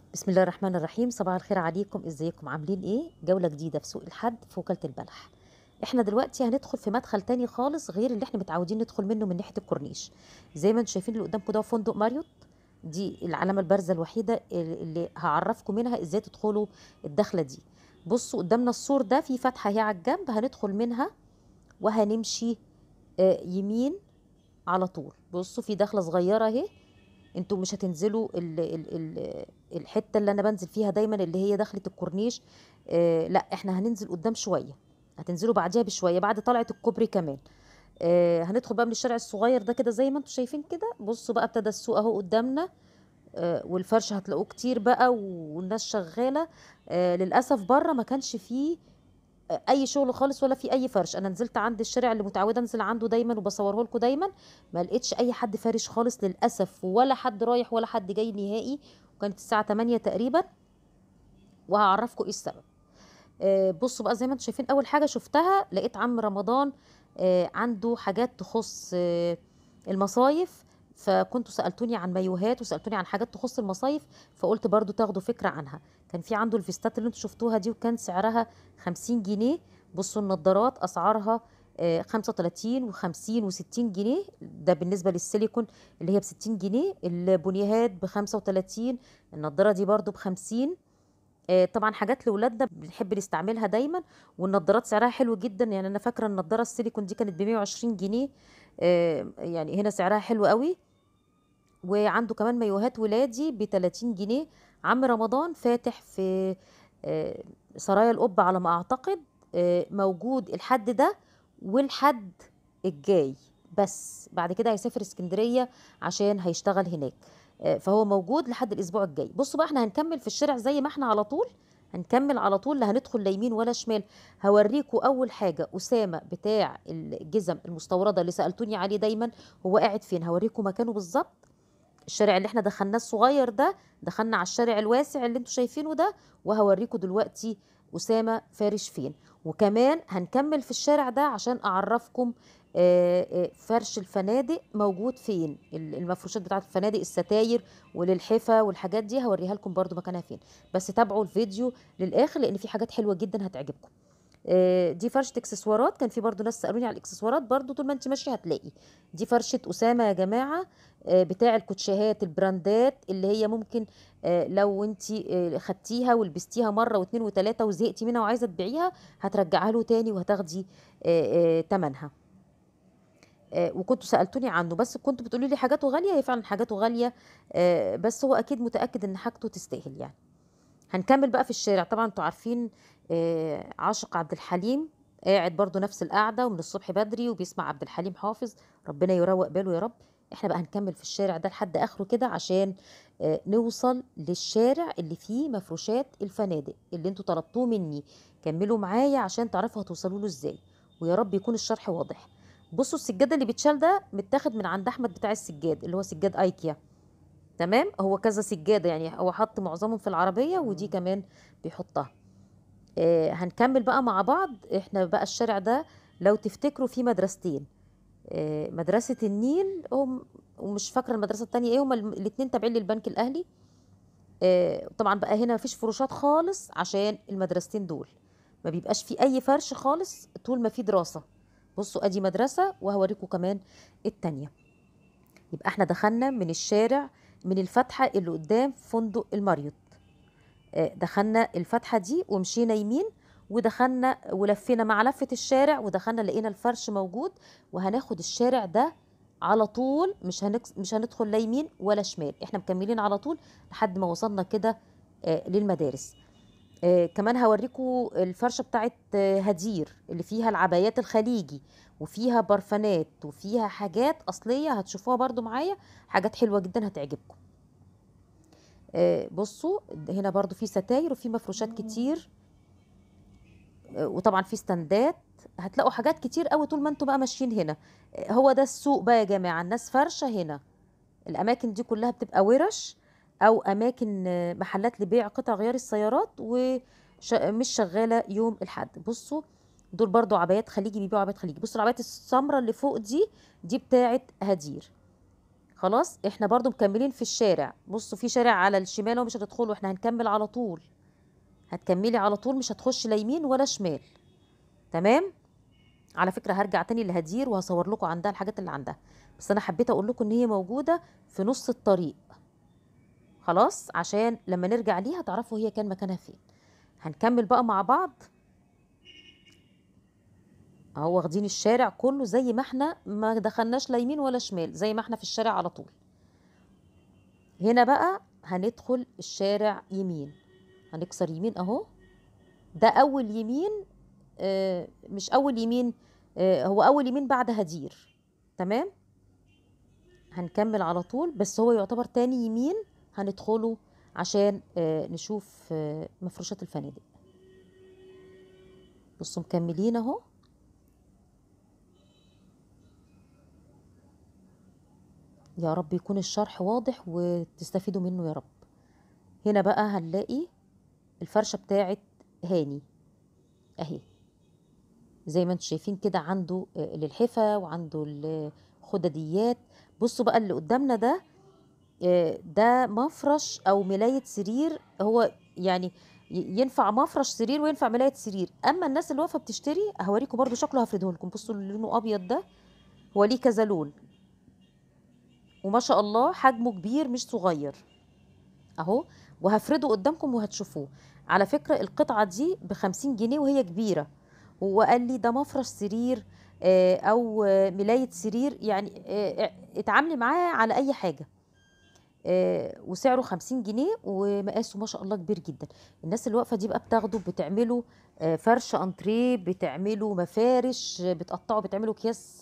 بسم الله الرحمن الرحيم صباح الخير عليكم ازيكم عاملين ايه جولة جديدة في سوق الحد في وكالة البلح احنا دلوقتي هندخل في مدخل تاني خالص غير اللي احنا متعودين ندخل منه من ناحية الكورنيش زي ما انتم شايفين اللي قدامكم ده فندق ماريوت دي العلامة البارزة الوحيدة اللي هعرفكم منها ازاي تدخلوا الدخلة دي بصوا قدامنا السور ده في فتحة هي على الجنب هندخل منها وهنمشي آه، يمين على طول بصوا في دخلة صغيرة اهي انتوا مش هتنزلوا ال ال ال الحته اللي انا بنزل فيها دايما اللي هي دخلة الكورنيش آه لا احنا هننزل قدام شويه هتنزلوا بعديها بشويه بعد طلعه الكوبري كمان آه هندخل بقى من الشارع الصغير ده كده زي ما انتوا شايفين كده بصوا بقى ابتدى السوق اهو قدامنا آه والفرش هتلاقوه كتير بقى والناس شغاله آه للاسف بره ما كانش فيه اي شغل خالص ولا في اي فرش انا نزلت عند الشارع اللي متعوده انزل عنده دايما وبصوره لكم دايما ما لقيتش اي حد فارش خالص للاسف ولا حد رايح ولا حد جاي نهائي وكانت الساعه 8 تقريبا وهعرفكم ايه السبب آه بصوا بقى زي ما انتم شايفين اول حاجه شفتها لقيت عم رمضان آه عنده حاجات تخص آه المصايف فكنتوا سالتوني عن مايوهات وسالتوني عن حاجات تخص المصايف فقلت برضو تاخدوا فكره عنها كان في عنده الفيستات اللي انتوا شفتوها دي وكان سعرها 50 جنيه بصوا النضارات اسعارها آه 35 و50 و60 جنيه ده بالنسبه للسيليكون اللي هي ب 60 جنيه البنيهات ب 35 النضاره دي برضو ب 50 آه طبعا حاجات لاولادنا بنحب نستعملها دايما والنضارات سعرها حلو جدا يعني انا فاكره النضاره السيليكون دي كانت ب 120 جنيه آه يعني هنا سعرها حلو قوي وعنده كمان مايوهات ولادي ب 30 جنيه عم رمضان فاتح في آه سرايا القبة على ما اعتقد آه موجود الحد ده والحد الجاي بس بعد كده هيسافر اسكندرية عشان هيشتغل هناك آه فهو موجود لحد الاسبوع الجاي بصوا بقى احنا هنكمل في الشارع زي ما احنا على طول هنكمل على طول لا هندخل لا يمين ولا شمال هوريكم اول حاجه اسامه بتاع الجزم المستورده اللي سالتوني عليه دايما هو قاعد فين هوريكم مكانه بالظبط الشارع اللي احنا دخلناه الصغير ده دخلنا على الشارع الواسع اللي انتوا شايفينه ده وهوريكم دلوقتي اسامه فارش فين وكمان هنكمل في الشارع ده عشان اعرفكم فرش الفنادق موجود فين المفروشات بتاعت الفنادق الستاير وللحفه والحاجات دي هوريها لكم برضو مكانها فين بس تابعوا الفيديو للاخر لان في حاجات حلوه جدا هتعجبكم دي فرشه اكسسوارات كان في برضو ناس سالوني على الاكسسوارات برضو طول ما انت ماشيه هتلاقي دي فرشه اسامه يا جماعه بتاع الكوتشيهات البراندات اللي هي ممكن لو انت خدتيها ولبستيها مره واثنين وثلاثه وزهقتي منها وعايزه تبيعيها هترجعها له تاني وهتاخدي ثمنها وكنتوا سالتوني عنه بس كنتوا بتقولوا لي حاجاته غاليه هي فعلا حاجاته غاليه بس هو اكيد متاكد ان حاجته تستاهل يعني هنكمل بقى في الشارع طبعا انتوا عارفين عاشق عبد الحليم قاعد برضو نفس القعده ومن الصبح بدري وبيسمع عبد الحليم حافظ ربنا يروق باله يا رب احنا بقى هنكمل في الشارع ده لحد اخره كده عشان نوصل للشارع اللي فيه مفروشات الفنادق اللي انتوا طلبتوه مني كملوا معايا عشان تعرفوا هتوصلوا له ازاي ويا رب يكون الشرح واضح بصوا السجاده اللي بيتشال ده متاخد من عند احمد بتاع السجاد اللي هو سجاد ايكيا تمام هو كذا سجاده يعني هو حط معظمهم في العربيه ودي كمان بيحطها آه هنكمل بقى مع بعض احنا بقى الشارع ده لو تفتكروا في مدرستين آه مدرسة النيل هم ومش فاكرة المدرسة التانية ايه هما الاتنين تابعين للبنك الأهلي آه طبعا بقى هنا مفيش فروشات خالص عشان المدرستين دول ما بيبقاش في أي فرش خالص طول ما في دراسة بصوا ادي مدرسة وهوريكم كمان التانية يبقى احنا دخلنا من الشارع من الفتحة اللي قدام فندق الماريوت دخلنا الفتحة دي ومشينا يمين ودخلنا ولفينا مع لفة الشارع ودخلنا لقينا الفرش موجود وهناخد الشارع ده على طول مش هنكس مش هندخل لا يمين ولا شمال احنا مكملين على طول لحد ما وصلنا كده آه للمدارس آه كمان هوريكم الفرشه بتاعت آه هدير اللي فيها العبايات الخليجي وفيها برفانات وفيها حاجات اصليه هتشوفوها برضو معايا حاجات حلوه جدا هتعجبكم بصوا هنا برضو في ستاير وفي مفروشات كتير وطبعا في ستاندات هتلاقوا حاجات كتير قوي طول ما انتوا بقى ماشيين هنا هو ده السوق بقى يا جماعه الناس فرشه هنا الاماكن دي كلها بتبقى ورش او اماكن محلات لبيع قطع غيار السيارات ومش شغاله يوم الاحد بصوا دول برضو عبايات خليجي بيبيعوا عبايات خليجي بصوا العبايات السمراء اللي فوق دي دي بتاعت هدير خلاص احنا برضو مكملين في الشارع بصوا في شارع على الشمال ومش هتدخلوا احنا هنكمل على طول هتكملي على طول مش هتخش لا يمين ولا شمال تمام على فكره هرجع تاني لهدير وهصور لكم عندها الحاجات اللي عندها بس انا حبيت اقول لكم ان هي موجوده في نص الطريق خلاص عشان لما نرجع ليها تعرفوا هي كان مكانها فين هنكمل بقى مع بعض اهو واخدين الشارع كله زي ما احنا ما دخلناش لا يمين ولا شمال زي ما احنا في الشارع على طول هنا بقى هندخل الشارع يمين هنكسر يمين اهو ده اول يمين آه مش اول يمين آه هو اول يمين بعد هدير تمام هنكمل على طول بس هو يعتبر تاني يمين هندخله عشان آه نشوف آه مفروشات الفنادق بصوا مكملين اهو يا رب يكون الشرح واضح وتستفيدوا منه يا رب هنا بقى هنلاقي الفرشة بتاعت هاني اهي زي ما انتم شايفين كده عنده للحفة وعنده الخدديات بصوا بقى اللي قدامنا ده ده مفرش او ملاية سرير هو يعني ينفع مفرش سرير وينفع ملاية سرير اما الناس اللي واقفه بتشتري هوريكم برضو شكله هفرده لكم بصوا اللي لونه ابيض ده هو ليه كذا لون وما شاء الله حجمه كبير مش صغير اهو وهفرده قدامكم وهتشوفوه على فكرة القطعة دي بخمسين جنيه وهي كبيرة هو قال لي ده مفرش سرير او ملاية سرير يعني اتعاملي معاه على اي حاجة وسعره خمسين جنيه ومقاسه ما شاء الله كبير جدا الناس اللي واقفة دي بقى بتاخده بتعملوا فرش انتريه بتعملوا مفارش بتقطعوا بتعملوا اكياس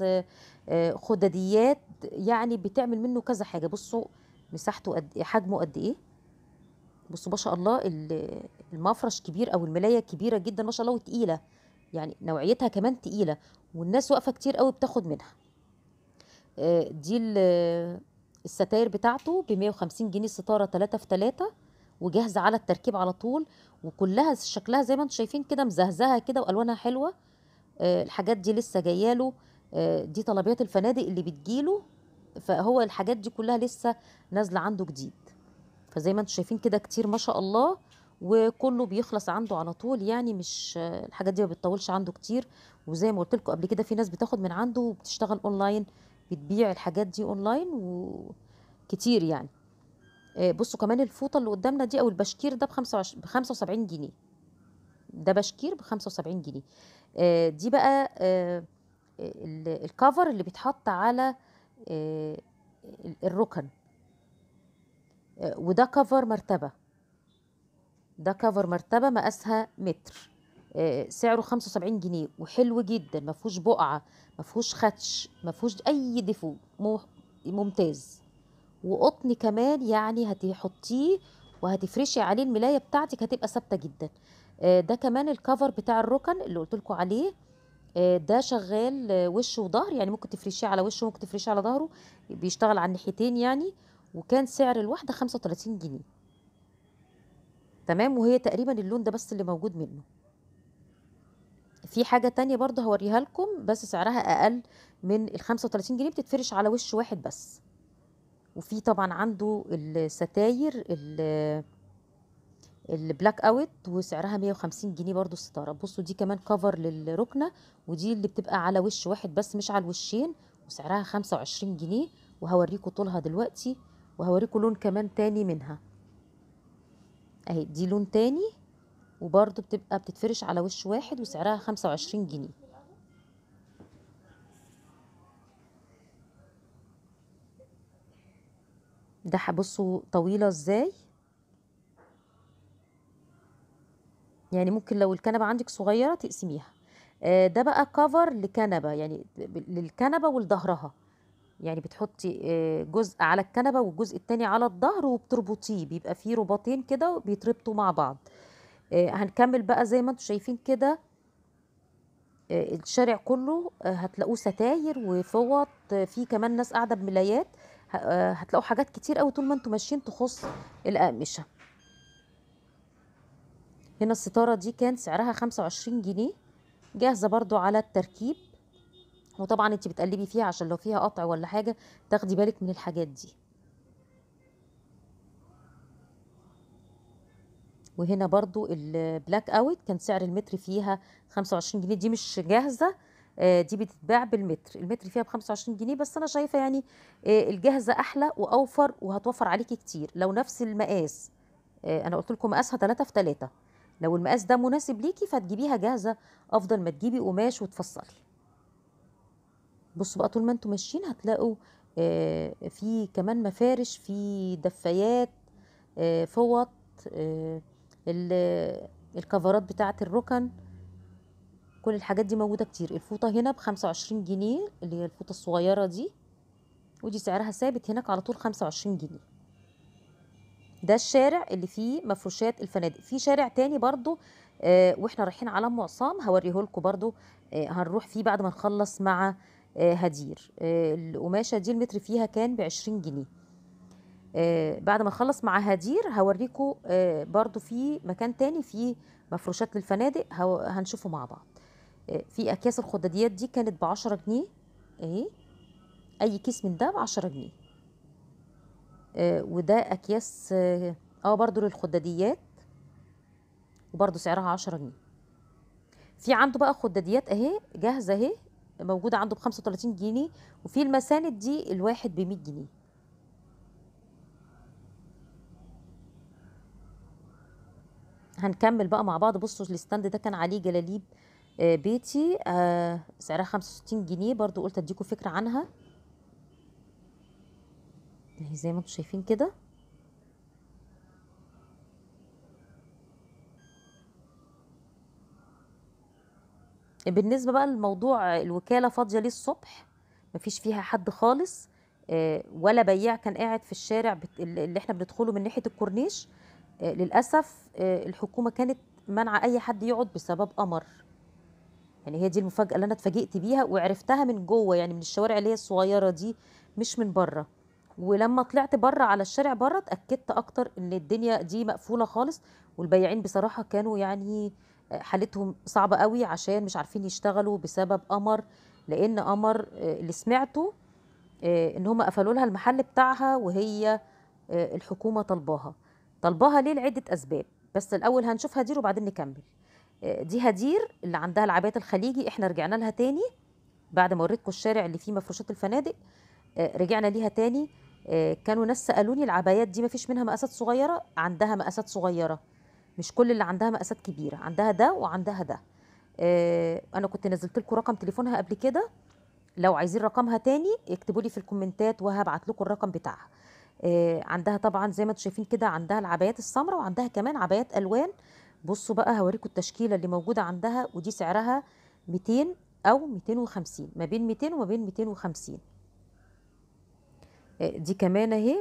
خدديات يعني بتعمل منه كذا حاجة بصوا مساحته قد حجمه قد ايه بصوا ما شاء الله المفرش كبير او الملايه كبيره جدا ما شاء الله وتقيله يعني نوعيتها كمان تقيله والناس واقفه كتير قوي بتاخد منها دي الستاير بتاعته ب 150 جنيه ستاره 3 في 3 وجاهزه على التركيب على طول وكلها شكلها زي ما انتم شايفين كده مزهزهه كده والوانها حلوه الحاجات دي لسه جايه له دي طلبيات الفنادق اللي بتجيله فهو الحاجات دي كلها لسه نازله عنده جديد فزي ما انتم شايفين كده كتير ما شاء الله وكله بيخلص عنده على طول يعني مش الحاجات دي ما بتطولش عنده كتير وزي ما قلت لكم قبل كده في ناس بتاخد من عنده وبتشتغل اونلاين بتبيع الحاجات دي اونلاين وكتير يعني بصوا كمان الفوطه اللي قدامنا دي او البشكير ده ب 75 جنيه ده بشكير ب 75 جنيه دي بقى الكفر اللي بيتحط على الركن وده كفر مرتبة ده كفر مرتبة مقاسها متر سعره 75 جنيه وحلو جدا ما فيهوش بقعة ما فيهوش خدش ما فيهوش اي ديفو ممتاز وقطن كمان يعني هتحطيه وهتفرشي عليه الملاية بتاعتك هتبقى ثابتة جدا ده كمان الكفر بتاع الركن اللي قلت لكم عليه ده شغال وش وظهر يعني ممكن تفرشيه على وشه ممكن تفرشيه على ظهره بيشتغل على الناحيتين يعني وكان سعر الواحدة 35 جنيه تمام وهي تقريبا اللون ده بس اللي موجود منه في حاجة تانية برضه هوريها لكم بس سعرها أقل من ال 35 جنيه بتتفرش على وش واحد بس وفي طبعا عنده الستاير البلاك اوت وسعرها 150 جنيه برضو الستاره بصوا دي كمان كفر للركنه ودي اللي بتبقى على وش واحد بس مش على الوشين وسعرها 25 جنيه وهوريكم طولها دلوقتي وهوريكم لون كمان تاني منها اهي دي لون تاني وبرضو بتبقى بتتفرش على وش واحد وسعرها 25 جنيه ده بصوا طويلة ازاي يعني ممكن لو الكنبة عندك صغيرة تقسميها آه ده بقى كفر لكنبة يعني للكنبة ولظهرها يعني بتحطي آه جزء على الكنبة والجزء التاني على الظهر وبتربطيه بيبقى فيه رباطين كده بيتربطوا مع بعض آه هنكمل بقى زي ما انتم شايفين كده الشارع كله هتلاقوه ستاير وفوط في كمان ناس قاعدة بملايات هتلاقوا حاجات كتير قوي طول ما انتم ماشيين تخص الأقمشة هنا الستارة دي كان سعرها خمسة وعشرين جنيه جاهزة برضو على التركيب وطبعا انت بتقلبي فيها عشان لو فيها قطع ولا حاجه تاخدي بالك من الحاجات دي وهنا برضو البلاك اوت كان سعر المتر فيها 25 جنيه دي مش جاهزه آه، دي بتتباع بالمتر المتر فيها ب 25 جنيه بس انا شايفه يعني آه، الجاهزه احلى واوفر وهتوفر عليكي كتير لو نفس المقاس آه، انا قلت لكم مقاسها 3 في 3 لو المقاس ده مناسب ليكي فتجيبيها جاهزه افضل ما تجيبي قماش وتفصلي بصوا بقى طول ما انتم ماشيين هتلاقوا آه، في كمان مفارش في دفايات آه، فوط آه، ال- الكفرات بتاعه الركن كل الحاجات دي موجوده كتير الفوطه هنا ب 25 جنيه اللي هي الفوطه الصغيره دي ودي سعرها ثابت هناك على طول 25 جنيه ده الشارع اللي فيه مفروشات الفنادق في شارع تاني برضو آه واحنا رايحين على ام عصام هوريه لكم برضو آه هنروح فيه بعد ما نخلص مع آه هدير آه القماشه دي المتر فيها كان ب 20 جنيه آه بعد ما نخلص مع هدير هوريكم آه برضو في مكان تاني فيه مفروشات للفنادق هو- هنشوفه مع بعض آه في اكياس الخداديات دي كانت ب 10 جنيه اهي اي كيس من ده ب 10 جنيه آه وده اكياس اه آه، برضو للخداديات وبرضو سعرها 10 جنيه في عنده بقى خداديات اهي جاهزه اهي موجوده عنده ب 35 جنيه وفي المساند دي الواحد ب 100 جنيه هنكمل بقى مع بعض بصوا الستاند ده كان عليه جلاليب آه، بيتي آه، سعرها 65 جنيه برضو قلت اديكم فكره عنها اهي زي ما انتم شايفين كده بالنسبة بقى لموضوع الوكالة فاضية ليه الصبح مفيش فيها حد خالص آه، ولا بياع كان قاعد في الشارع بت- اللي احنا بندخله من ناحية الكورنيش آه، للأسف آه، الحكومة كانت منع أي حد يقعد بسبب قمر يعني هي دي المفاجأة اللي أنا اتفاجئت بيها وعرفتها من جوه يعني من الشوارع اللي هي الصغيرة دي مش من بره ولما طلعت بره على الشارع بره اتأكدت أكتر إن الدنيا دي مقفولة خالص والبياعين بصراحة كانوا يعني حالتهم صعبة قوي عشان مش عارفين يشتغلوا بسبب قمر لأن قمر آه، اللي سمعته آه، إن هم قفلوا لها المحل بتاعها وهي آه، الحكومة طلباها طلباها ليه لعدة أسباب بس الأول هنشوف هدير وبعدين نكمل آه، دي هدير اللي عندها العبايات الخليجي احنا رجعنا لها تاني بعد ما وريتكم الشارع اللي فيه مفروشات الفنادق آه، رجعنا ليها تاني آه، كانوا ناس سألوني العبايات دي مفيش منها مقاسات صغيرة عندها مقاسات صغيرة مش كل اللي عندها مقاسات كبيرة عندها ده وعندها ده آه، انا كنت نزلت لكم رقم تليفونها قبل كده لو عايزين رقمها تاني اكتبوا لي في الكومنتات وهبعت لكم الرقم بتاعها آه، عندها طبعا زي ما انتم شايفين كده عندها العبايات السمراء وعندها كمان عبايات الوان بصوا بقى هوريكم التشكيله اللي موجوده عندها ودي سعرها 200 او 250 ما بين 200 وما بين 250 آه، دي كمان اهي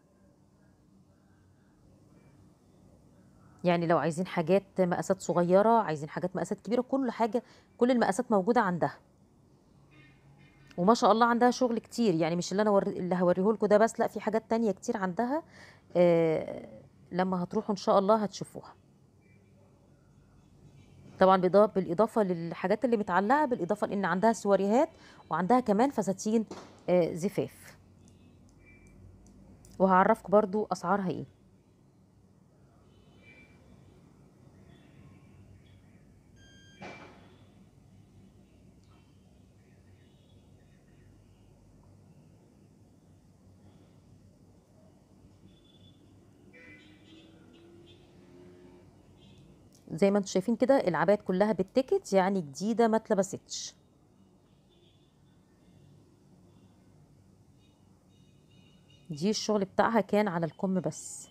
يعني لو عايزين حاجات مقاسات صغيره عايزين حاجات مقاسات كبيره كل حاجه كل المقاسات موجوده عندها وما شاء الله عندها شغل كتير يعني مش اللي انا ور... اللي هوريه لكم ده بس لا في حاجات تانية كتير عندها آه لما هتروحوا ان شاء الله هتشوفوها طبعا بإضافة بالاضافه للحاجات اللي متعلقه بالاضافه لان عندها سواريهات وعندها كمان فساتين آه زفاف وهعرفكم برضو اسعارها ايه زي ما انتم شايفين كده العبايات كلها بالتيكت يعني جديده ما اتلبستش دي الشغل بتاعها كان على الكم بس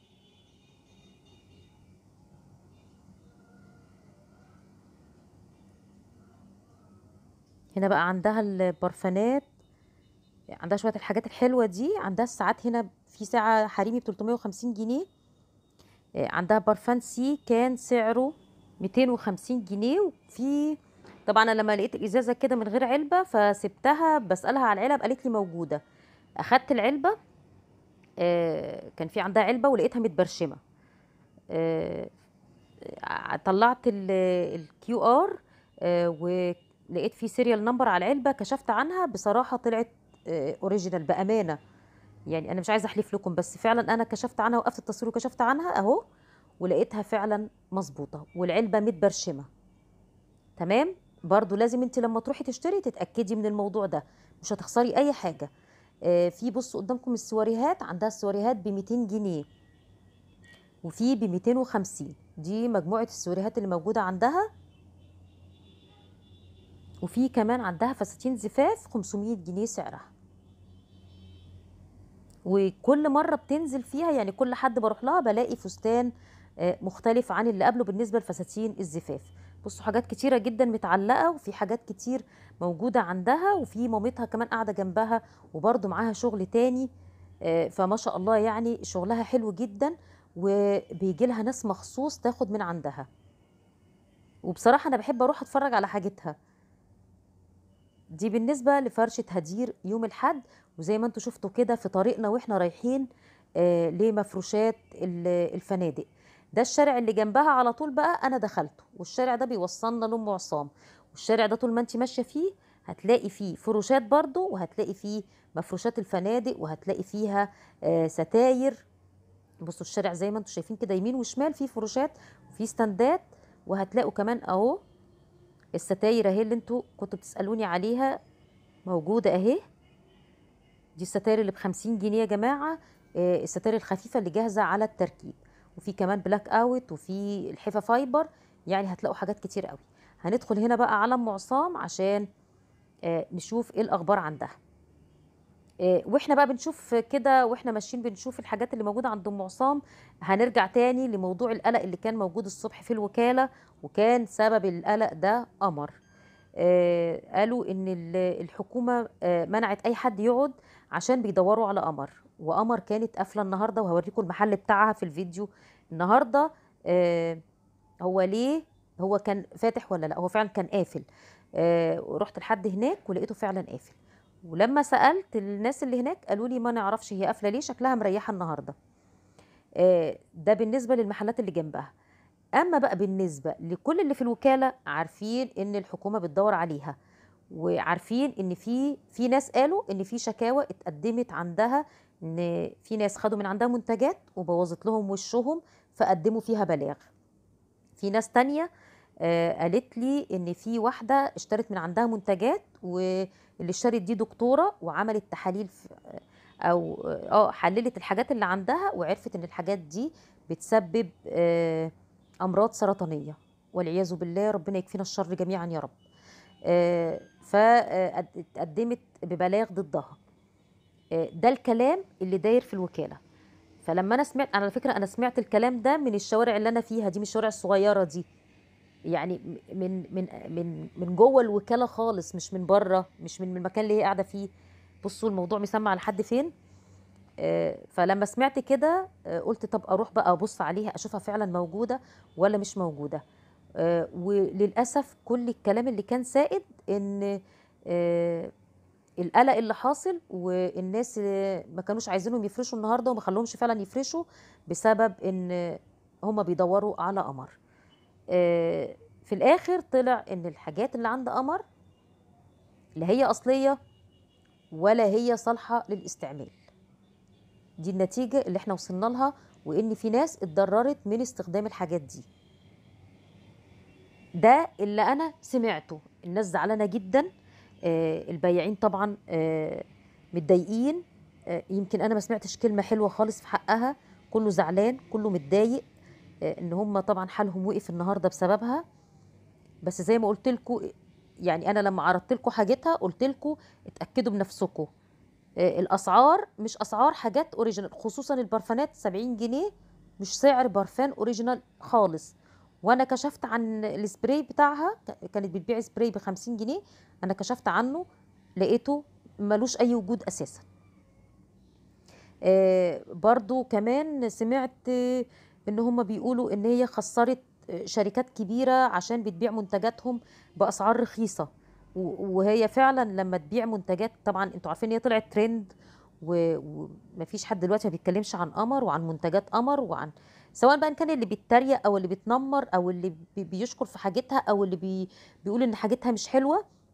هنا بقى عندها البرفانات عندها شويه الحاجات الحلوه دي عندها الساعات هنا في ساعه حريمي ب 350 جنيه آه، عندها برفان سي كان سعره 250 جنيه وفي طبعا انا لما لقيت الازازه كده من غير علبه فسبتها بسالها على العلب قالت لي موجوده اخدت العلبه آه، كان في عندها علبه ولقيتها متبرشمه آه، طلعت الكيو ار لقيت في سيريال نمبر على العلبه كشفت عنها بصراحه طلعت اوريجينال بامانه يعني انا مش عايزه احلف لكم بس فعلا انا كشفت عنها وقفت التصوير وكشفت عنها اهو ولقيتها فعلا مظبوطه والعلبه متبرشمه تمام برضو لازم انت لما تروحي تشتري تتاكدي من الموضوع ده مش هتخسري اي حاجه آه في بصوا قدامكم السواريهات عندها السواريهات ب 200 جنيه وفي ب 250 دي مجموعه السواريهات اللي موجوده عندها وفي كمان عندها فساتين زفاف 500 جنيه سعرها وكل مره بتنزل فيها يعني كل حد بروح لها بلاقي فستان آه، مختلف عن اللي قبله بالنسبه لفساتين الزفاف بصوا حاجات كتيره جدا متعلقه وفي حاجات كتير موجوده عندها وفي مامتها كمان قاعده جنبها وبرده معاها شغل تاني آه، فما شاء الله يعني شغلها حلو جدا وبيجي لها ناس مخصوص تاخد من عندها وبصراحه انا بحب اروح اتفرج على حاجتها دي بالنسبه لفرشه هدير يوم الحد وزي ما انتم شفتوا كده في طريقنا واحنا رايحين آه لمفروشات ال- الفنادق ده الشارع اللي جنبها على طول بقى انا دخلته والشارع ده بيوصلنا لام عصام والشارع ده طول ما انت ماشيه فيه هتلاقي فيه فروشات برضو وهتلاقي فيه مفروشات الفنادق وهتلاقي فيها آه ستاير بصوا الشارع زي ما انتم شايفين كده يمين وشمال فيه فروشات وفيه ستاندات وهتلاقوا كمان اهو الستاير اهي اللي انتوا كنتوا بتسالوني عليها موجوده اهي دي الستاير اللي بخمسين جنيه يا جماعة آه، الستاير الخفيفة اللي جاهزة على التركيب وفي كمان بلاك اوت وفي الحفا فايبر يعني هتلاقوا حاجات كتير قوي هندخل هنا بقى على ام عصام عشان آه، نشوف ايه الاخبار عندها آه، واحنا بقى بنشوف كده واحنا ماشيين بنشوف الحاجات اللي موجوده عند ام عصام هنرجع تاني لموضوع القلق اللي كان موجود الصبح في الوكاله وكان سبب القلق ده قمر آه، قالوا ان ال- الحكومه آه، منعت اي حد يقعد عشان بيدوروا على قمر وقمر كانت قافله النهارده وهوريكم المحل بتاعها في الفيديو النهارده آه، هو ليه هو كان فاتح ولا لا هو فعلا كان قافل آه، ورحت لحد هناك ولقيته فعلا قافل ولما سالت الناس اللي هناك قالوا لي ما نعرفش هي قافله ليه شكلها مريحه النهارده آه، ده بالنسبه للمحلات اللي جنبها اما بقى بالنسبه لكل اللي في الوكاله عارفين ان الحكومه بتدور عليها وعارفين ان في في ناس قالوا ان في شكاوى اتقدمت عندها ان في ناس خدوا من عندها منتجات وبوظت لهم وشهم فقدموا فيها بلاغ في ناس تانية آه، قالت لي ان في واحده اشترت من عندها منتجات واللي اشترت دي دكتوره وعملت تحاليل في او اه حللت الحاجات اللي عندها وعرفت ان الحاجات دي بتسبب آه، امراض سرطانيه والعياذ بالله ربنا يكفينا الشر جميعا يا رب فاتقدمت ببلاغ ضدها آه، ده الكلام اللي داير في الوكاله فلما انا سمعت على فكره انا سمعت الكلام ده من الشوارع اللي انا فيها دي من الشوارع الصغيره دي يعني من من من من جوه الوكاله خالص مش من بره مش من المكان اللي هي قاعده فيه بصوا الموضوع مسمع لحد فين آه، فلما سمعت كده آه، قلت طب اروح بقى ابص عليها اشوفها فعلا موجوده ولا مش موجوده آه، وللاسف كل الكلام اللي كان سائد ان آه، القلق اللي حاصل والناس آه، ما كانوش عايزينهم يفرشوا النهارده وما خلوهمش فعلا يفرشوا بسبب ان هما بيدوروا على قمر آه، في الاخر طلع ان الحاجات اللي عند قمر لا هي اصليه ولا هي صالحه للاستعمال دي النتيجه اللي احنا وصلنا لها وان في ناس اتضررت من استخدام الحاجات دي ده اللي انا سمعته الناس زعلانه جدا آه، البياعين طبعا آه، متضايقين آه، يمكن انا ما سمعتش كلمه حلوه خالص في حقها كله زعلان كله متضايق آه، ان هم طبعا حالهم وقف النهارده بسببها بس زي ما قلت لكم يعني انا لما عرضت لكم حاجتها قلت لكم اتاكدوا بنفسكم آه، الاسعار مش اسعار حاجات اوريجينال خصوصا البرفانات 70 جنيه مش سعر برفان اوريجينال خالص وانا كشفت عن السبراي بتاعها ك- كانت بتبيع سبراي ب 50 جنيه انا كشفت عنه لقيته ملوش اي وجود اساسا آه، برضو كمان سمعت آه، ان هم بيقولوا ان هي خسرت آه، شركات كبيرة عشان بتبيع منتجاتهم باسعار رخيصة و- وهي فعلا لما تبيع منتجات طبعا انتوا عارفين هي طلعت ترند و- ومفيش حد دلوقتي ما بيتكلمش عن قمر وعن منتجات قمر وعن سواء بقى كان اللي بيتريق او اللي بيتنمر او اللي بي- بيشكر في حاجتها او اللي بي بيقول ان حاجتها مش حلوه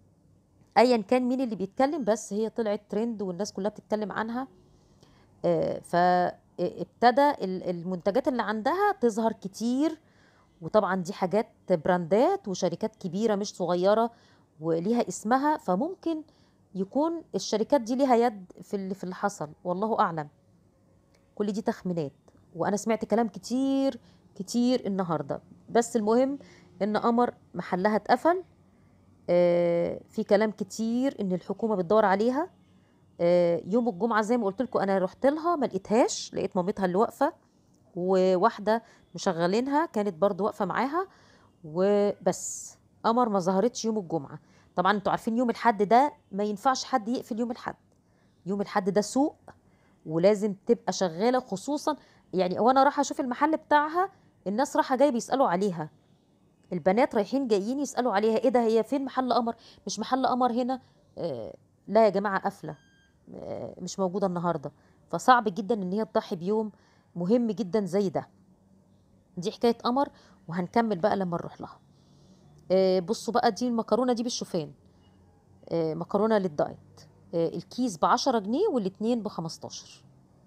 ايا كان مين اللي بيتكلم بس هي طلعت ترند والناس كلها بتتكلم عنها آه، فابتدى ال- المنتجات اللي عندها تظهر كتير وطبعا دي حاجات براندات وشركات كبيرة مش صغيرة وليها اسمها فممكن يكون الشركات دي ليها يد في اللي في اللي حصل والله أعلم كل دي تخمينات وأنا سمعت كلام كتير كتير النهاردة بس المهم إن قمر محلها اتقفل آه، في كلام كتير إن الحكومة بتدور عليها آه، يوم الجمعة زي ما قلت لكم أنا رحت لها ما لقيتهاش لقيت مامتها اللي واقفة وواحدة مشغلينها كانت برضو واقفة معاها وبس قمر ما ظهرتش يوم الجمعة طبعا انتوا عارفين يوم الحد ده ما ينفعش حد يقفل يوم الحد يوم الحد ده سوق ولازم تبقى شغالة خصوصا يعني وانا رايحة اشوف المحل بتاعها الناس رايحة جاية بيسألوا عليها البنات رايحين جايين يسألوا عليها ايه ده هي فين محل قمر مش محل قمر هنا آه لا يا جماعة قافلة آه مش موجودة النهاردة فصعب جدا ان هي تضحي بيوم مهم جدا زي ده دي حكاية قمر وهنكمل بقى لما نروح لها آه بصوا بقى دي المكرونة دي بالشوفان آه مكرونة للدايت آه الكيس بعشرة جنيه والاتنين بخمستاشر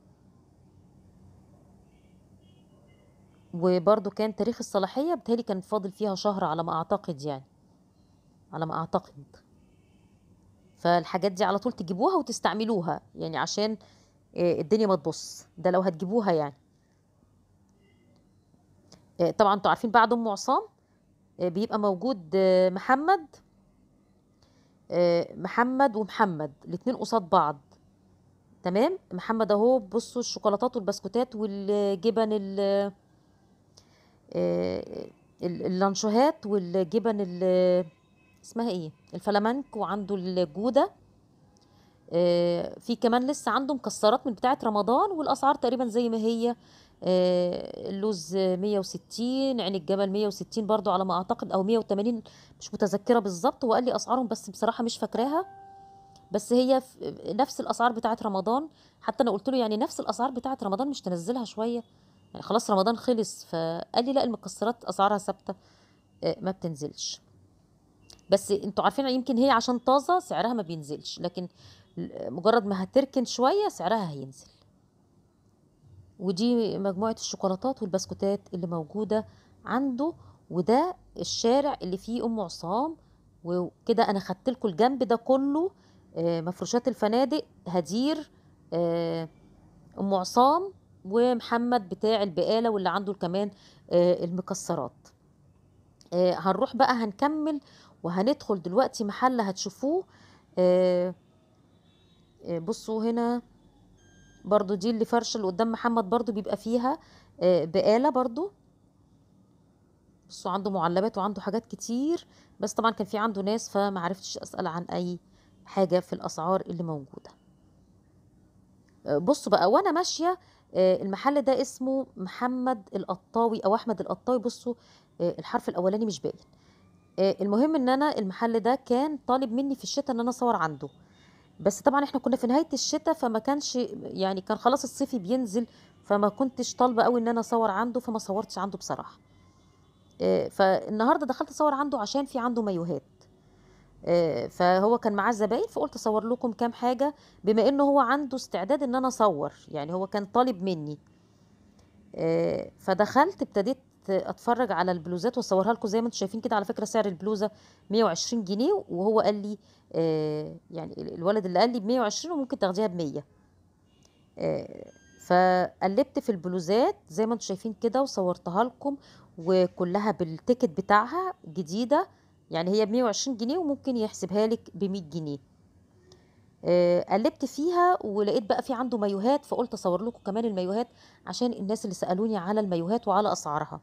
وبرضو كان تاريخ الصلاحية بتهيألي كان فاضل فيها شهر على ما أعتقد يعني على ما أعتقد فالحاجات دي على طول تجيبوها وتستعملوها يعني عشان آه، الدنيا ما تبص ده لو هتجيبوها يعني آه، طبعا انتوا عارفين بعد ام عصام آه، بيبقى موجود آه، محمد آه، محمد ومحمد الاتنين قصاد بعض تمام محمد اهو بصوا الشوكولاتات والبسكوتات والجبن ال آه، ال- اللانشوهات والجبن ال- اسمها ايه الفلامنك وعنده الجوده آه، في كمان لسه عنده مكسرات من بتاعه رمضان والاسعار تقريبا زي ما هي آه، اللوز 160 عين الجمل 160 برضو على ما اعتقد او 180 مش متذكره بالظبط وقال لي اسعارهم بس بصراحه مش فاكراها بس هي ف- نفس الاسعار بتاعه رمضان حتى انا قلت له يعني نفس الاسعار بتاعه رمضان مش تنزلها شويه يعني خلاص رمضان خلص فقال لي لا المكسرات اسعارها ثابته آه، ما بتنزلش بس انتوا عارفين يمكن هي عشان طازه سعرها ما بينزلش لكن مجرد ما هتركن شويه سعرها هينزل ودي مجموعه الشوكولاتات والبسكوتات اللي موجوده عنده وده الشارع اللي فيه ام عصام وكده انا خدت لكم الجنب ده كله آه، مفروشات الفنادق هدير آه، ام عصام ومحمد بتاع البقاله واللي عنده كمان آه، المكسرات آه، هنروح بقى هنكمل وهندخل دلوقتي محل هتشوفوه آه، آه، بصوا هنا برضو دي اللي فرشة اللي قدام محمد برضو بيبقى فيها آه، بقالة برضو بصوا عنده معلبات وعنده حاجات كتير بس طبعا كان في عنده ناس فما عرفتش أسأل عن أي حاجة في الأسعار اللي موجودة آه، بصوا بقى وأنا ماشية آه، المحل ده اسمه محمد القطاوي أو أحمد القطاوي بصوا آه، الحرف الأولاني مش باين آه، المهم ان انا المحل ده كان طالب مني في الشتاء ان انا اصور عنده بس طبعا احنا كنا في نهاية الشتاء فما كانش يعني كان خلاص الصيفي بينزل فما كنتش طالبة قوي ان انا اصور عنده فما صورتش عنده بصراحة آه، فالنهارده دخلت اصور عنده عشان في عنده مايوهات آه، فهو كان معاه زباين فقلت اصور لكم كام حاجة بما انه هو عنده استعداد ان انا اصور يعني هو كان طالب مني آه، فدخلت ابتديت اتفرج على البلوزات واصورها لكم زي ما انتم شايفين كده على فكره سعر البلوزه 120 جنيه وهو قال لي آه يعني ال- الولد اللي قال لي ب 120 وممكن تاخديها ب 100 آه فقلبت في البلوزات زي ما انتم شايفين كده وصورتها لكم وكلها بالتيكت بتاعها جديده يعني هي ب 120 جنيه وممكن يحسبها لك ب 100 جنيه آه، قلبت فيها ولقيت بقى في عنده مايوهات فقلت اصور لكم كمان المايوهات عشان الناس اللي سالوني على المايوهات وعلى اسعارها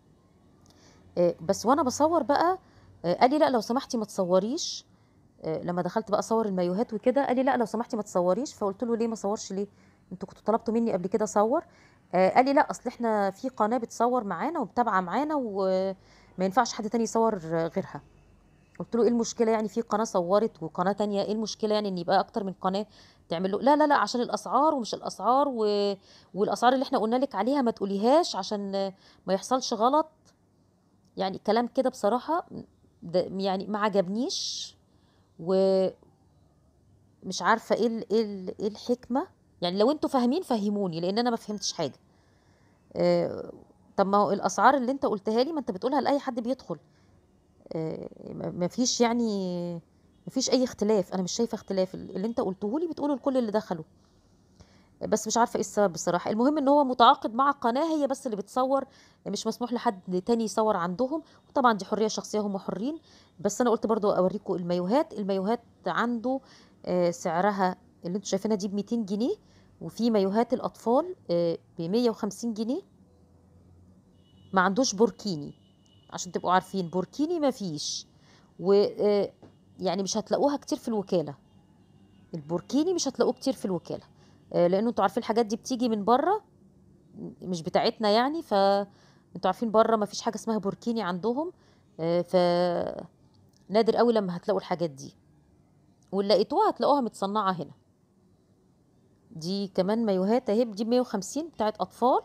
آه، بس وانا بصور بقى آه، قال لي لا لو سمحتي ما تصوريش آه، لما دخلت بقى اصور المايوهات وكده قال لي لا لو سمحتي ما تصوريش فقلت له ليه ما صورش ليه انتوا كنتوا طلبتوا مني قبل كده اصور آه، قال لي لا اصل احنا في قناه بتصور معانا ومتابعه معانا وما ينفعش حد تاني يصور آه، غيرها قلت له ايه المشكله يعني في قناه صورت وقناه تانية ايه المشكله يعني ان يبقى اكتر من قناه تعمل له لا لا لا عشان الاسعار ومش الاسعار و... والاسعار اللي احنا قلنا لك عليها ما تقوليهاش عشان آه، ما يحصلش غلط يعني كلام كده بصراحه ده يعني ما عجبنيش ومش عارفة إيه ال إيه ال إيه الحكمة، يعني لو أنتم فاهمين فهّموني، لإن أنا ما فهمتش حاجة. آآ طب ما هو الأسعار اللي أنت قُلتها لي ما أنت بتقولها لأي حد بيدخل. آآ ما ما فيش يعني ما فيش أي اختلاف، أنا مش شايفة اختلاف، ال اللي أنت قُلته لي بتقوله لكل اللي دخلوا. بس مش عارفة إيه السبب بصراحة، المهم إن هو متعاقد مع قناة هي بس اللي بتصوّر، مش مسموح لحد تاني يصوّر عندهم، وطبعًا دي حرية شخصية هم حرين، بس أنا قُلت برضه أورّيكم المايوهات، المايوهات عنده آآ سعرها اللي أنتم شايفينها دي ب200 جنيه، وفي مايوهات الأطفال آآ ب150 جنيه. ما عندوش بوركيني، عشان تبقوا عارفين، بوركيني ما فيش، و آآ يعني مش هتلاقوها كتير في الوكالة. البوركيني مش هتلاقوه كتير في الوكالة، آآ لإنه أنتم عارفين الحاجات دي بتيجي من برّه، م مش بتاعتنا يعني، فأنتم عارفين برّه ما فيش حاجة اسمها بوركيني عندهم، آآ ف نادر أوي لمّا هتلاقوا الحاجات دي. واللي لقيتوها هتلاقوها متصنّعة هنا. دي كمان مايوهات أهي، دي ب150 بتاعة أطفال.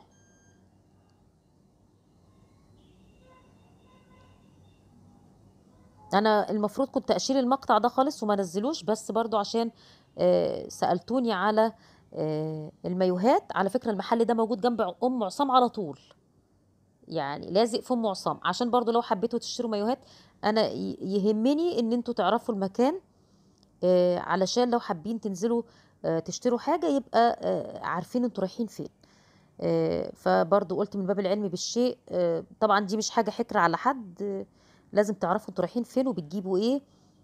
أنا المفروض كنت أشيل المقطع ده خالص وما أنزّلوش، بس برضه عشان آآ سألتوني على آآ المايوهات، على فكرة المحل ده موجود جنب ع أم عصام على طول. يعني لازق في أم عصام، عشان برضه لو حبيتوا تشتروا مايوهات، أنا ي يهمني إن أنتم تعرفوا المكان، آآ علشان لو حابين تنزلوا آآ تشتروا حاجة يبقى آآ عارفين أنتم رايحين فين. آآ فبرضه قُلت من باب العلم بالشيء، آآ طبعًا دي مش حاجة حِكر على حد، لازم تعرفوا أنتم رايحين فين وبتجيبوا إيه.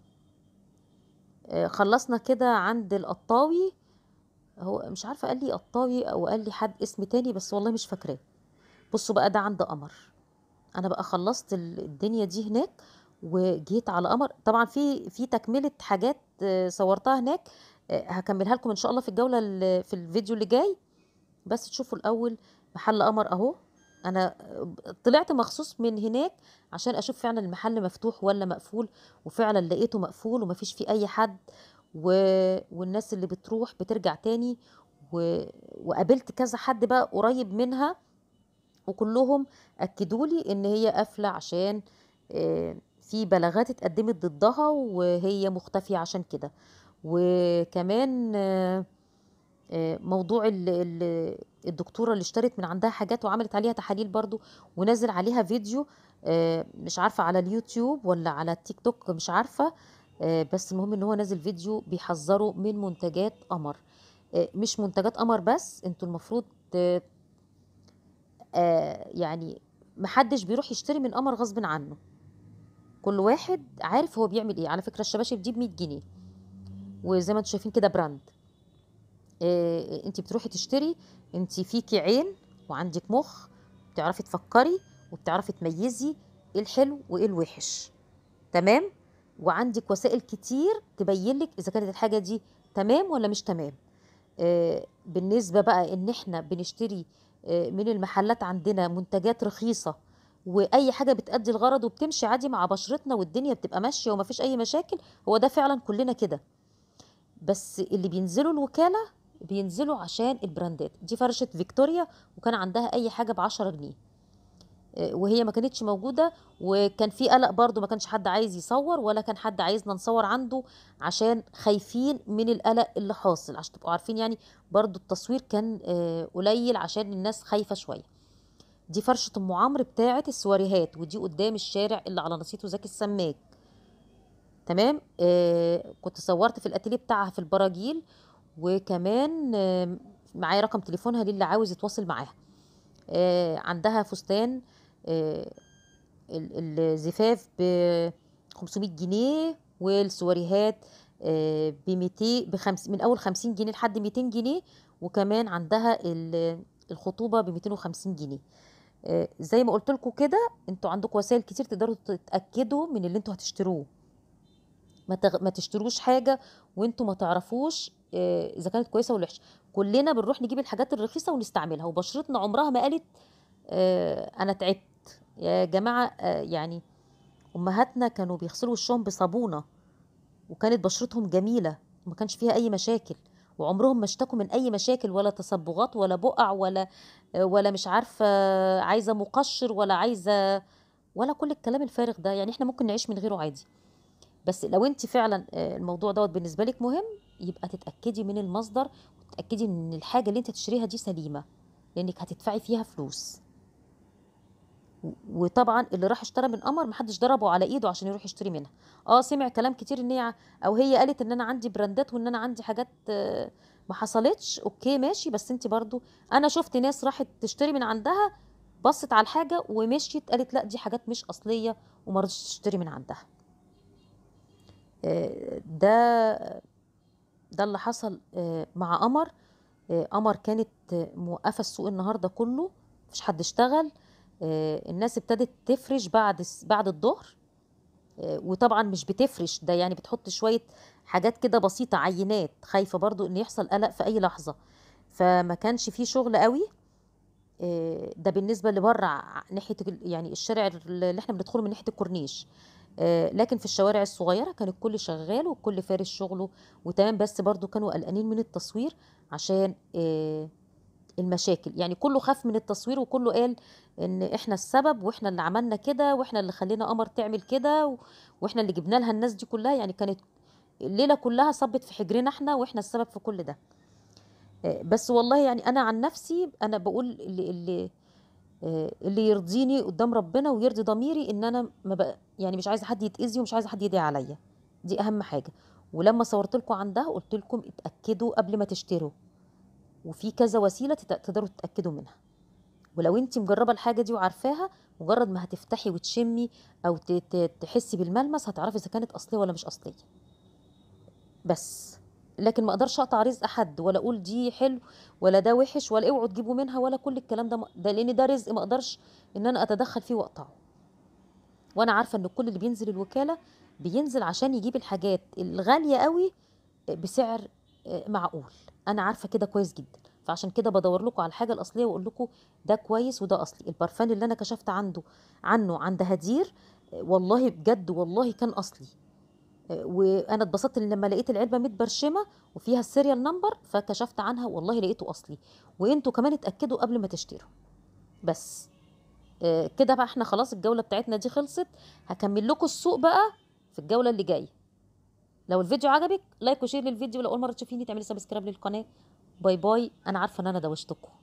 آآ خلّصنا كده عند القطّاوي، هو مش عارفة قال لي قطّاوي أو قال لي حد اسم تاني بس والله مش فاكراه. بُصّوا بقى ده عند قمر، أنا بقى خلّصت ال الدنيا دي هناك، وجيت على قمر، طبعًا في في تكملة حاجات صوّرتها هناك، آآ هاكمّلها لكم إن شاء الله في الجولة ال في الفيديو اللي جاي، بس تشوفوا الأول محل قمر أهو، أنا ب طلعت مخصوص من هناك عشان أشوف فعلًا المحل مفتوح والّا مقفول، وفعلًا لقيته مقفول وما فيش فيه أي حد، و والناس اللي بتروح بترجع تاني، و وقابلت كذا حد بقى قريب منها، وكلّهم أكّدوا لي إن هي قافلة عشان آآ في بلاغات اتقدّمت ضدها وهي مختفية عشان كده. وكمان آآ موضوع ال ال الدكتورة اللي اشترت من عندها حاجات وعملت عليها تحاليل برضه، ونازل عليها فيديو آآ مش عارفة على اليوتيوب والّا على التيك توك مش عارفة، آآ بس المهم إن هو نازل فيديو بيحذّروا من منتجات قمر. آآ مش منتجات قمر بس، أنتم المفروض ت آآ يعني ما حدّش بيروح يشتري من قمر غصبٍ عنّه. كل واحد عارف هو بيعمل إيه، على فكرة الشباشب دي ب100 جنيه، وزي ما أنتم شايفين كده براند. آآ أنتِ بتروحي تشتري، أنتِ فيكِ عين وعندِك مُخ، بتعرفي تفكّري وبتعرفي تميّزي إيه الحلو وإيه الوِحِش، تمام؟ وعندِك وسائل كتير تبيّن لِك إذا كانت الحاجة دي تمام والّا مش تمام. آآ بالنسبة بقى إن إحنا بنشتري آآ من المحلات عندنا منتجات رخيصة، وأي حاجة بتأدّي الغرض وبتمشي عادي مع بشرتنا والدنيا بتبقى ماشية وما فيش أي مشاكل، هو ده فعلًا كلّنا كده. بس اللي بينزلوا الوكالة، بينزلوا عشان البراندات، دي فرشة فيكتوريا وكان عندها أي حاجة ب10 جنيه. آآ وهي ما كانتش موجودة، وكان في قلق برضه ما كانش حد عايز يصوّر ولا كان حد عايزنا نصوّر عنده، عشان خايفين من القلق اللي حاصل، عشان تبقوا عارفين يعني برضه التصوير كان آآ قليل عشان الناس خايفة شوية. دي فرشة أم عمرو بتاعة السواريهات، ودي قدّام الشارع اللي على ناصيته زكي السماك. تمام؟ آآ كنت صوّرت في الأتيليه بتاعها في البراجيل، وكمان معايا رقم تليفونها للي عاوز يتواصل معاها. آآ عندها فستان آآ ال الزفاف ب500 جنيه، والسواريهات آآ ب200 بخمس من أول 50 جنيه لحد 200 جنيه، وكمان عندها ال الخطوبة ب250 جنيه. آآ زي ما قُلت لكم كده، أنتم عندكم وسائل كتير تقدروا تتأكدوا من اللي أنتم هتشتروه. ما تغ ما تشتروش حاجة وأنتم ما تعرفوش آآ إذا كانت كويسة والّا وحشة. كلّنا بنروح نجيب الحاجات الرخيصة ونستعملها، وبشرتنا عمرها ما قالت آآ أنا تعبت. يا جماعة آآ يعني أمهاتنا كانوا بيغسلوا وشّهم بصابونة، وكانت بشرتهم جميلة، وما كانش فيها أي مشاكل، وعمرهم ما اشتكوا من أي مشاكل ولا تصبغات ولا بُقع ولا ولا مش عارفة عايزة مُقشِّر ولا عايزة ولا كل الكلام الفارغ ده، يعني إحنا ممكن نعيش من غيره عادي. بس لو انت فعلا آه، الموضوع دوت بالنسبه لك مهم يبقى تتاكدي من المصدر وتتاكدي ان الحاجه اللي انت هتشتريها دي سليمه لانك هتدفعي فيها فلوس و- وطبعا اللي راح اشترى من قمر محدش ضربه على ايده عشان يروح يشتري منها اه سمع كلام كتير ان هي ع- او هي قالت ان انا عندي براندات وان انا عندي حاجات آه، ما حصلتش اوكي ماشي بس انت برضو انا شفت ناس راحت تشتري من عندها بصت على الحاجه ومشيت قالت لا دي حاجات مش اصليه وما رضتش تشتري من عندها آه، ده ده اللي حصل آه، مع قمر آه، قمر كانت آه، موقفه السوق النهارده كله مفيش حد اشتغل آه، الناس ابتدت تفرش بعد الس- بعد الظهر آه، وطبعا مش بتفرش ده يعني بتحط شويه حاجات كده بسيطه عينات خايفه برضو ان يحصل قلق في اي لحظه فما كانش فيه شغل قوي آه، ده بالنسبه اللي بره ع- ناحيه ال- يعني الشارع اللي احنا بندخله من ناحيه الكورنيش آه، لكن في الشوارع الصغيره كان الكل شغال والكل فارش شغله وتمام بس برضو كانوا قلقانين من التصوير عشان آه، المشاكل يعني كله خاف من التصوير وكله قال ان احنا السبب واحنا اللي عملنا كده واحنا اللي خلينا قمر تعمل كده و- واحنا اللي جبنا لها الناس دي كلها يعني كانت الليله كلها صبت في حجرنا احنا واحنا السبب في كل ده آه، بس والله يعني انا عن نفسي انا بقول اللي اللي آه، اللي يرضيني قدام ربنا ويرضي ضميري ان انا ما بقى يعني مش عايزه حد يتاذي ومش عايزه حد يدعي عليا دي اهم حاجه ولما صورت لكم عندها قلت لكم اتاكدوا قبل ما تشتروا وفي كذا وسيله تت- تقدروا تتاكدوا منها ولو انت مجربه الحاجه دي وعارفاها مجرد ما هتفتحي وتشمي او ت- ت- تحسي بالملمس هتعرفي اذا كانت اصليه ولا مش اصليه بس لكن ما اقدرش اقطع رزق حد ولا اقول دي حلو ولا ده وحش ولا اوعوا تجيبوا منها ولا كل الكلام ده ده لان ده رزق ما اقدرش ان انا اتدخل فيه واقطعه وانا عارفه ان كل اللي بينزل الوكاله بينزل عشان يجيب الحاجات الغاليه قوي بسعر آه، معقول انا عارفه كده كويس جدا فعشان كده بدور لكم على الحاجه الاصليه واقول لكم ده كويس وده اصلي البرفان اللي انا كشفت عنده عنه عند هدير آه، والله بجد والله كان اصلي آه، وانا اتبسطت إن لما لقيت العلبه متبرشمه وفيها السيريال نمبر فكشفت عنها والله لقيته اصلي وانتوا كمان اتاكدوا قبل ما تشتروا بس آه، كده بقى احنا خلاص الجوله بتاعتنا دي خلصت هكمل لكم السوق بقى في الجوله اللي جايه لو الفيديو عجبك لايك وشير للفيديو لو اول مره تشوفيني تعملي سبسكرايب للقناه باي باي انا عارفه ان انا دوشتكم